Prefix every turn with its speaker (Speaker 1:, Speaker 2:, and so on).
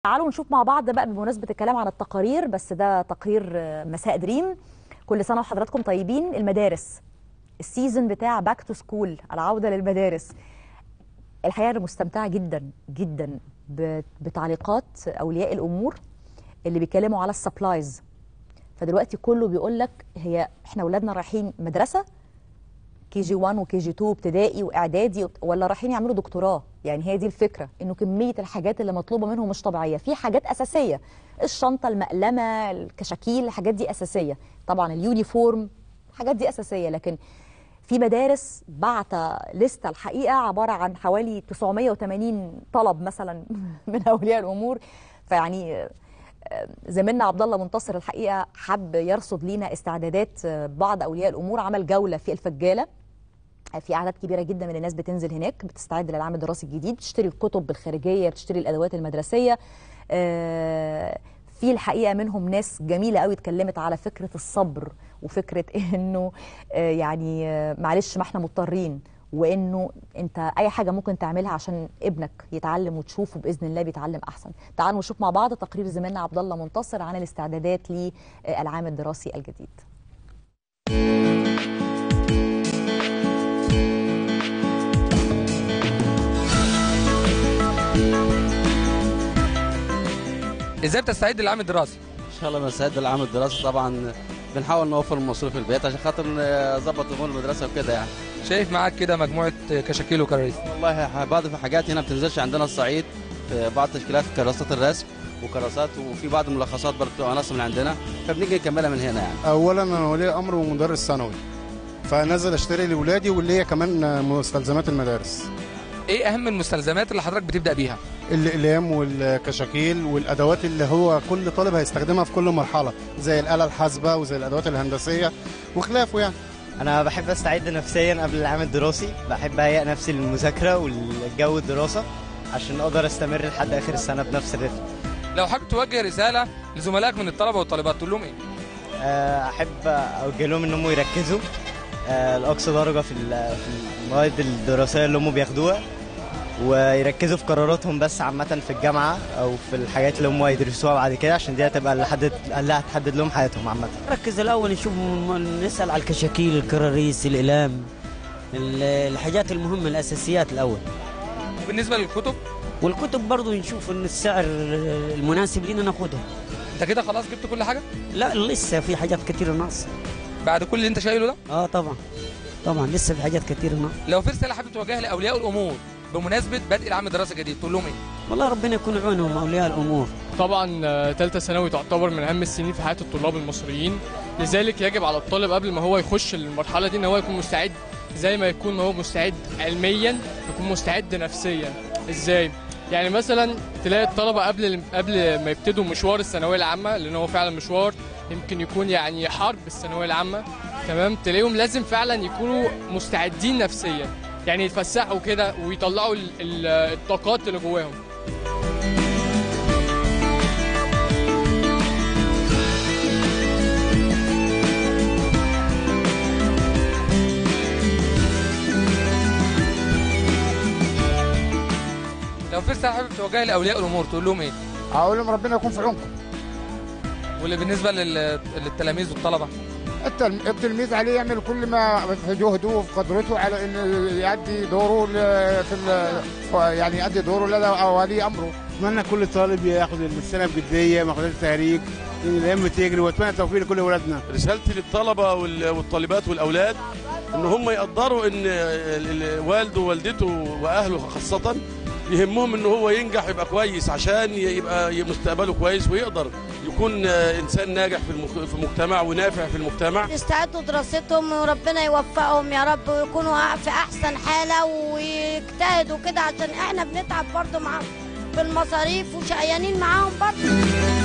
Speaker 1: تعالوا نشوف مع بعض بقى بمناسبة الكلام عن التقارير بس ده تقرير آه، مساء دريم كل سنة وحضراتكم طيبين المدارس السيزون بتاع باك تو سكول العودة للمدارس الحقيقة أنا مستمتعة جدا جدا ب- بتعليقات أولياء الأمور اللي بيتكلموا على السبلايز فدلوقتي كله بيقول لك هي احنا اولادنا رايحين مدرسة كي جي 1 وكي جي 2 ابتدائي واعدادي ولا رايحين يعملوا دكتوراه يعني هي دي الفكره انه كميه الحاجات اللي مطلوبه منهم مش طبيعيه في حاجات اساسيه الشنطه المقلمه الكشاكيل الحاجات دي اساسيه طبعا اليونيفورم الحاجات دي اساسيه لكن في مدارس بعت لستة الحقيقه عباره عن حوالي 980 طلب مثلا من اولياء الامور فيعني زميلنا عبد الله منتصر الحقيقه حب يرصد لينا استعدادات بعض اولياء الامور عمل جوله في الفجاله في اعداد كبيره جدا من الناس بتنزل هناك بتستعد للعام الدراسي الجديد بتشتري الكتب الخارجيه بتشتري الادوات المدرسيه آه، في الحقيقه منهم ناس جميله قوي اتكلمت على فكره الصبر وفكره انه آه، يعني آه، معلش ما احنا مضطرين وانه انت اي حاجه ممكن تعملها عشان ابنك يتعلم وتشوفه باذن الله بيتعلم احسن تعالوا نشوف مع بعض تقرير زميلنا عبد الله منتصر عن الاستعدادات للعام الدراسي الجديد
Speaker 2: ازاي بتستعد للعام الدراسي
Speaker 3: ان شاء الله نستعد للعام الدراسي طبعا بنحاول نوفر مصروف البيت عشان خاطر نظبط امور المدرسه وكده يعني
Speaker 2: شايف معاك كده مجموعه كشاكيل وكراريس
Speaker 3: والله بعض في حاجات هنا بتنزلش عندنا الصعيد في بعض تشكيلات كراسات الرسم وكراسات وفي بعض الملخصات برضه بتبقى ناقصه من عندنا فبنيجي نكملها من هنا يعني
Speaker 4: اولا انا ولي امر ومدرس ثانوي فنزل اشتري لاولادي واللي هي كمان مستلزمات المدارس
Speaker 2: ايه اهم المستلزمات اللي حضرتك بتبدا بيها
Speaker 4: الاقلام والكشاكيل والادوات اللي هو كل طالب هيستخدمها في كل مرحله زي الاله الحاسبه وزي الادوات الهندسيه وخلافه يعني
Speaker 5: انا بحب استعد نفسيا قبل العام الدراسي بحب اهيئ نفسي للمذاكره والجو الدراسه عشان اقدر استمر لحد اخر السنه بنفس الريتم
Speaker 2: لو حابب توجه رساله لزملائك من الطلبه والطالبات تقول لهم ايه
Speaker 5: آه، احب اوجه لهم ان هم يركزوا آه، لاقصى درجه في ال- في المواد الدراسيه اللي هم بياخدوها ويركزوا في قراراتهم بس عامة في الجامعة أو في الحاجات اللي هم يدرسوها بعد كده عشان دي هتبقى اللي حدد- اللي هتحدد لهم حياتهم عامة
Speaker 6: ركز الاول نشوف نسال على الكشاكيل الكراريس الاقلام ال- الحاجات المهمه الاساسيات الاول
Speaker 2: وبالنسبه للكتب
Speaker 6: والكتب برضو نشوف ان السعر المناسب لنا ناخدها
Speaker 2: انت كده خلاص جبت كل حاجه
Speaker 6: لا لسه في حاجات كتير ناقصه
Speaker 2: بعد كل اللي انت شايله ده
Speaker 6: اه طبعا طبعا لسه في حاجات كتير ناقصه
Speaker 2: لو في رساله حابب توجهها لاولياء الامور بمناسبه بدء العام الدراسي الجديد تقول لهم ايه
Speaker 6: والله ربنا يكون عونهم اولياء الامور
Speaker 7: طبعا آه، ثالثه ثانوي تعتبر من اهم السنين في حياه الطلاب المصريين لذلك يجب على الطالب قبل ما هو يخش المرحله دي ان هو يكون مستعد زي ما يكون هو مستعد علميا يكون مستعد نفسيا ازاي يعني مثلا تلاقي الطلبه قبل قبل ما يبتدوا مشوار الثانويه العامه لان هو فعلا مشوار يمكن يكون يعني حرب الثانويه العامه تمام تلاقيهم لازم فعلا يكونوا مستعدين نفسيا يعني يتفسحوا كده ويطلعوا ال- ال- الطاقات اللي جواهم
Speaker 2: لو في رساله حابب توجهها لاولياء الامور تقول لهم ايه
Speaker 8: اقول لهم ربنا يكون في عونكم
Speaker 2: واللي بالنسبه لل- للتلاميذ والطلبه
Speaker 8: التلم- التلميذ عليه يعمل كل ما في جهده وفي قدرته على انه يؤدي دوره ل- في ال- يعني يؤدي دوره لدى ولي امره
Speaker 9: اتمنى كل طالب ياخد السنه بجديه ما ياخدهاش تهريج لان الايام بتجري واتمنى التوفيق لكل اولادنا
Speaker 10: رسالتي للطلبه وال- والطالبات والاولاد ان هم يقدروا ان ال- ال- والده ووالدته واهله خاصه يهمهم ان هو ينجح يبقى كويس عشان ي- يبقى مستقبله كويس ويقدر يكون آه، انسان ناجح في المخ- في المجتمع ونافع في المجتمع
Speaker 11: يستعدوا دراستهم وربنا يوفقهم يا رب ويكونوا في احسن حاله ويجتهدوا كده عشان احنا بنتعب برضو معاهم في المصاريف وشقيانين معاهم برضو